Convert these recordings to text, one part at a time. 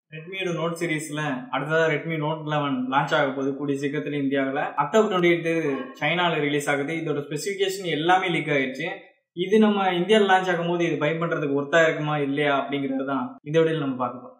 ரெட்மியோட note சீரீஸ்ல அடுத்ததாக Redmi note eleven launch ஆக போகுது கூடிய சீக்கிரத்தில் இந்தியாவில் அக்டோபர் டுவெண்ட்டி எயிட்டு சைனாவில் ரிலீஸ் ஆகுது இதோட ஸ்பெசிஃபிகேஷன் எல்லாமே லீக் ஆயிடுச்சு இது நம்ம இந்தியாவில் லான்ச் ஆகும்போது இது பை பண்ணுறதுக்கு ஒர்த்தா இருக்குமா இல்லையா அப்படிங்கிறது தான் இதோட நம்ம பார்க்கலாம்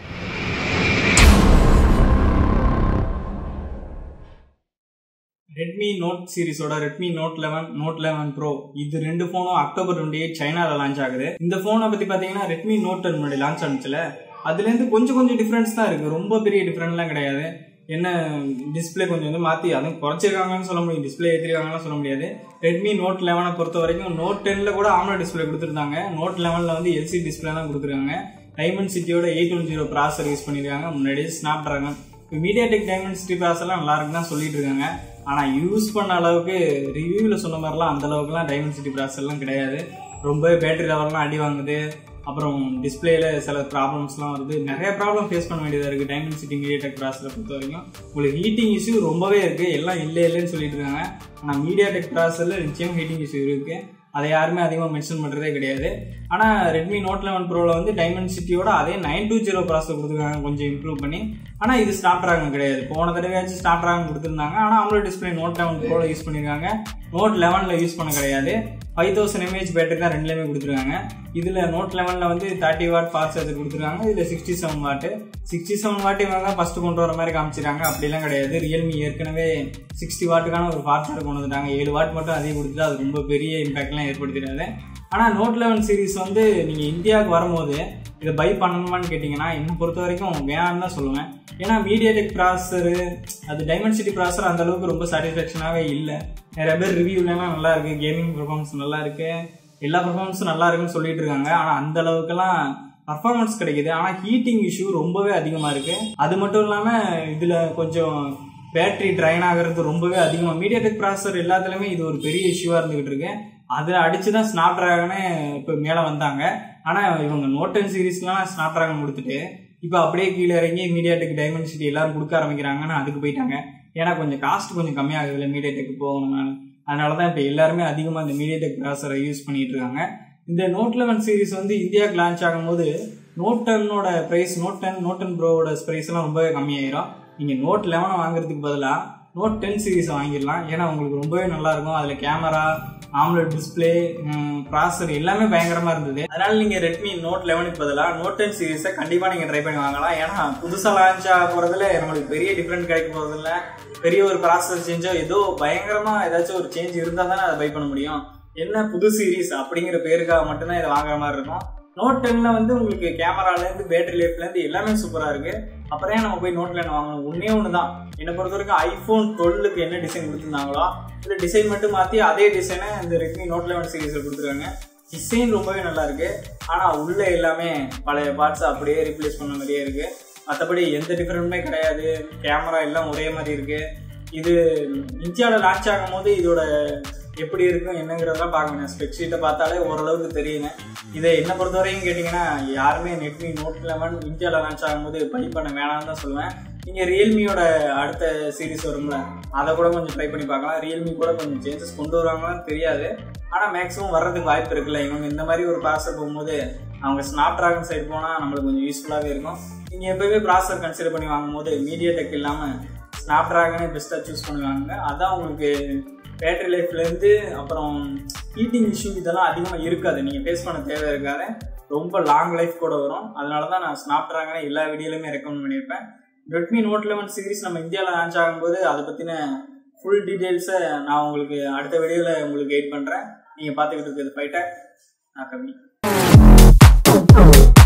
ரெட்மி நோட் சீரிஸோட Redmi note eleven note eleven pro இது ரெண்டு ஃபோனும் அக்டோபர் டுவெண்ட்டி எயிட் சைனாவில் லான்ச் ஆகுது இந்த ஃபோனை பற்றி பார்த்தீங்கன்னா ரெட்மி நோட் டென் முன்னாடி லான்ச் ஆனிச்சுல அதுலேருந்து கொஞ்சம் கொஞ்சம் டிஃப்ரென்ஸ் தான் இருக்குது ரொம்ப பெரிய டிஃப்ரெண்ட்லாம் கிடையாது என்ன டிஸ்பிளே கொஞ்சம் வந்து மாற்றி அதுவும் குறைச்சிருக்காங்கன்னு சொல்ல முடியும் டிஸ்பிளே ஏற்றிருக்காங்கன்னு சொல்ல முடியாது ரெட்மி நோட் லெவனை பொறுத்த வரைக்கும் நோட் டென்னில் கூட ஆம்லோ டிஸ்பிளே கொடுத்துருந்தாங்க நோட் லெவனில் வந்து எல்சி டிஸ்பிளே தான் கொடுத்துருக்காங்க டைமண்ட் சிட்டியோட eight one zero processor use பண்ணியிருக்காங்க முன்னாடி ஸ்னாப் ட்ராகன் இப்போ மீடியா டெக் டைமண்ட் சிட்டி ப்ராசர்லாம் நல்லா இருக்குன்னு தான் சொல்லிட்டு இருக்காங்க ஆனால் யூஸ் பண்ண அளவுக்கு ரிவ்யூவில் சொன்ன மாதிரிலாம் அந்த அளவுக்குலாம் டைமண்ட் சிட்டி ப்ராசர்லாம் கிடையாது ரொம்ப பேட்டரி லெவல்லாம் அடி வாங்குது அப்புறம் டிஸ்பிளேல சில ப்ராப்ளம்ஸ்லாம் வருது நிறைய ப்ராப்ளம் ஃபேஸ் பண்ண வேண்டியதாக இருக்குது டைமண்ட் சிட்டி மீடியா டெக் ப்ராசரை பொறுத்த வரைக்கும் உங்களுக்கு ஹீட்டிங் இஷ்யூ ரொம்பவே இருக்குது எல்லாம் இல்லை இல்லைன்னு சொல்லிட்டு இருக்காங்க ஆனால் மீடியா டெக் ப்ராசரில் நிச்சயம் ஹீட்டிங் இஷ்யூ இருக்குது அதை யாருமே அதிகமாக மென்ஷன் பண்ணுறதே கிடையாது ஆனால் ரெட்மி நோட் லெவன் ப்ரோவில் வந்து டைமண்ட் சிட்டியோட அதே நைன் டூ ஜீரோ ப்ராசர் கொடுத்துருக்காங்க கொஞ்சம் இம்ப்ரூவ் பண்ணி ஆனால் இது ஸ்னாப் ட்ராகன் கிடையாது போன தடவையாச்சும் ஸ்னாப் ட்ராகன் கொடுத்துருந்தாங்க ஆனால் அவங்களோட டிஸ்பிளே நோட் லெவன் ப்ரோவில் யூஸ் பண்ணியிருக்காங்க நோட் லெவனில் யூஸ் பண்ண கிடையாது ஃபைவ் தௌசண்ட் எம்ஏஹெச் பேட்டரி தான் ரெண்டுலேயுமே கொடுத்துருக்காங்க இதில் நோட் லெவனில் வந்து தேர்ட்டி வாட் ஃபாஸ்ட் சார்ஜர் கொடுத்துருக்காங்க இதில் sixty seven watt sixty seven watt இவங்க தான் ஃபஸ்ட்டு கொண்டு வர மாதிரி காமிச்சிருக்காங்க அப்படிலாம் கிடையாது ரியல்மி ஏற்கனவே சிக்ஸ்டி வாட்டுக்கான ஒரு ஃபாஸ்ட் சார்ஜர் கொண்டு வந்துட்டாங்க ஏழு வாட் மட்டும் அதிகம் கொடுத்துட்டு அது ரொம்ப பெரிய இம்பாக்ட்லாம் ஏற்படுத்திடாது ஆனால் நோட் லெவன் சீரிஸ் வந்து நீங்கள் இந்தியாவுக்கு வரும்போது இதை பை பண்ணணுமான்னு கேட்டிங்கன்னா என்னை பொறுத்த வரைக்கும் வேணான்னு தான் சொல்லுவேன் ஏன்னா மீடியா டெக் ப்ராசரு அது டைமண்ட் சிட்டி ப்ராசர் அந்த அளவுக்கு ரொம்ப சாட்டிஸ்ஃபேக்ஷனாகவே இல்லை நிறைய பேர் ரிவ்யூலாம் நல்லா இருக்கு கேமிங் பர்ஃபார்மன்ஸ் நல்லா இருக்கு எல்லா பர்ஃபார்மன்ஸும் நல்லா இருக்குன்னு சொல்லிட்டு இருக்காங்க ஆனால் அந்த அளவுக்குலாம் பர்ஃபார்மன்ஸ் கிடைக்குது ஆனால் ஹீட்டிங் இஷ்யூ ரொம்பவே அதிகமாக இருக்கு அது மட்டும் இல்லாமல் இதில் கொஞ்சம் பேட்டரி ட்ரைன் ஆகிறது ரொம்பவே அதிகமாக மீடியா டெக் ப்ராசர் எல்லாத்துலேயுமே இது ஒரு பெரிய இஷ்யூவாக இருந்துகிட்டு இருக்கு அதை அடிச்சு தான் ஸ்னாப் ட்ராகனே இப்போ மேலே வந்தாங்க ஆனால் இவங்க நோட் டென் சீரீஸ்லாம் ஸ்னாப் ட்ராகன் கொடுத்துட்டு இப்போ அப்படியே கீழே இறங்கி மீடியா டெக் டைமண்ட் சிட்டி எல்லாரும் கொடுக்க ஆரம்பிக்கிறாங்கன்னு அதுக்கு போயிட்டாங்க ஏன்னா கொஞ்சம் காஸ்ட் கொஞ்சம் கம்மியாகுது இல்லை மீடியா டெக் போகணும்னால அதனால தான் இப்போ எல்லாருமே அதிகமாக இந்த மீடியா டெக் ப்ராசரை யூஸ் பண்ணிட்டு இருக்காங்க இந்த நோட் லெவன் சீரிஸ் வந்து இந்தியாவுக்கு லான்ச் ஆகும்போது நோட் டென்னோட ப்ரைஸ் நோட் டென் நோட் டென் ப்ரோவோட ப்ரைஸ் எல்லாம் ரொம்பவே கம்மியாயிரும் நீங்கள் நோட் லெவனை வாங்குறதுக்கு பதிலாக நோட் டென் சீரிஸை வாங்கிடலாம் ஏன்னா உங்களுக்கு ரொம்பவே நல்லா இருக்கும் அதில் கேமரா ஆம்லெட் டிஸ்பிளே ப்ராசர் எல்லாமே பயங்கரமா இருந்தது அதனால நீங்க ரெட்மி நோட் லெவனுக்கு பதிலாக நோட் டென் சீரிஸை கண்டிப்பா நீங்க ட்ரை பண்ணி வாங்கலாம் ஏன்னா புதுசா லான்ச் ஆக போறதுல நம்மளுக்கு பெரிய டிஃப்ரெண்ட் கிடைக்க போறதில்ல பெரிய ஒரு ப்ராசஸ் சேஞ்சோ ஏதோ பயங்கரமா ஏதாச்சும் ஒரு சேஞ்ச் இருந்தால் தானே அதை பை பண்ண முடியும் என்ன புது சீரீஸ் அப்படிங்கிற பேருக்காக மட்டும்தான் இதை வாங்குற மாதிரி இருக்கும் நோட் டென்ல வந்து உங்களுக்கு கேமராலேருந்து பேட்டரி லைஃப்லேருந்து எல்லாமே சூப்பராக இருக்கு அப்புறம் ஏன் நம்ம போய் நோட் லெவன் வாங்கணும் ஒன்னே ஒன்று தான் என்னை பொறுத்த வரைக்கும் ஐஃபோன் டுவெல்லுக்கு என்ன டிசைன் கொடுத்துருந்தாங்களோ இந்த டிசைன் மட்டும் மாற்றி அதே டிசைனை இந்த ரெட்மி நோட் லெவன் சீரீஸில் கொடுத்துருக்காங்க டிசைன் ரொம்பவே நல்லா இருக்கு ஆனால் உள்ள எல்லாமே பழைய பார்ட்ஸ் அப்படியே ரீப்ளேஸ் பண்ண மாதிரியே இருக்கு மற்றபடி எந்த டிஃப்ரெண்ட்டுமே கிடையாது கேமரா எல்லாம் ஒரே மாதிரி இருக்கு இது இந்தியாவில் லான்ச் ஆகும் போது இதோட எப்படி இருக்கும் என்னங்கிறதெல்லாம் பார்க்கணும் ஸ்பெக் ஷீட்டை பார்த்தாலே ஓரளவுக்கு தெரியுங்க இதை என்ன பொறுத்த வரைக்கும் கேட்டிங்கன்னா யாருமே நெட்மி நோட் லெவன் இந்தியாவில் லான்ச் ஆகும்போது பை பண்ண வேணாம்னு தான் சொல்லுவேன் நீங்கள் ரியல்மியோட அடுத்த சீரிஸ் வரும்ல அதை கூட கொஞ்சம் ட்ரை பண்ணி பார்க்கலாம் ரியல்மி கூட கொஞ்சம் சேஞ்சஸ் கொண்டு வருவாங்களான்னு தெரியாது ஆனால் மேக்ஸிமம் வர்றதுக்கு வாய்ப்பு இருக்குல்ல இவங்க இந்த மாதிரி ஒரு ப்ராசர் போகும்போது அவங்க ஸ்னாப் ட்ராகன் சைடு போனால் நம்மளுக்கு கொஞ்சம் யூஸ்ஃபுல்லாகவே இருக்கும் நீங்கள் எப்போயுமே ப்ராசர் கன்சிடர் பண்ணி வாங்கும்போது மீடியா டெக் இல்லாமல் ஸ்னாப் ட்ராகனே பெஸ்ட்டாக சூஸ் பண்ணுவாங்க அதான் உங்களுக்கு பேட்டரி லைஃப்லேருந்து அப்புறம் ஹீட்டிங் இஷ்யூ இதெல்லாம் அதிகமாக இருக்காது நீங்கள் ஃபேஸ் பண்ண தேவை இருக்காது ரொம்ப லாங் லைஃப் கூட வரும் அதனால தான் நான் ஸ்னாப் ட்ராகனை எல்லா வீடியோலையுமே ரெக்கமெண்ட் பண்ணியிருப்பேன் ரெட்மி நோட் லெவன் சீரிஸ் நம்ம இந்தியாவில் லான்ச் ஆகும்போது அதை பற்றின ஃபுல் டீட்டெயில்ஸை நான் உங்களுக்கு அடுத்த வீடியோவில் உங்களுக்கு கைட் பண்ணுறேன் நீங்கள் பார்த்துக்கிட்டு இருக்கிறது ஃபைட்டை நான் கம்மி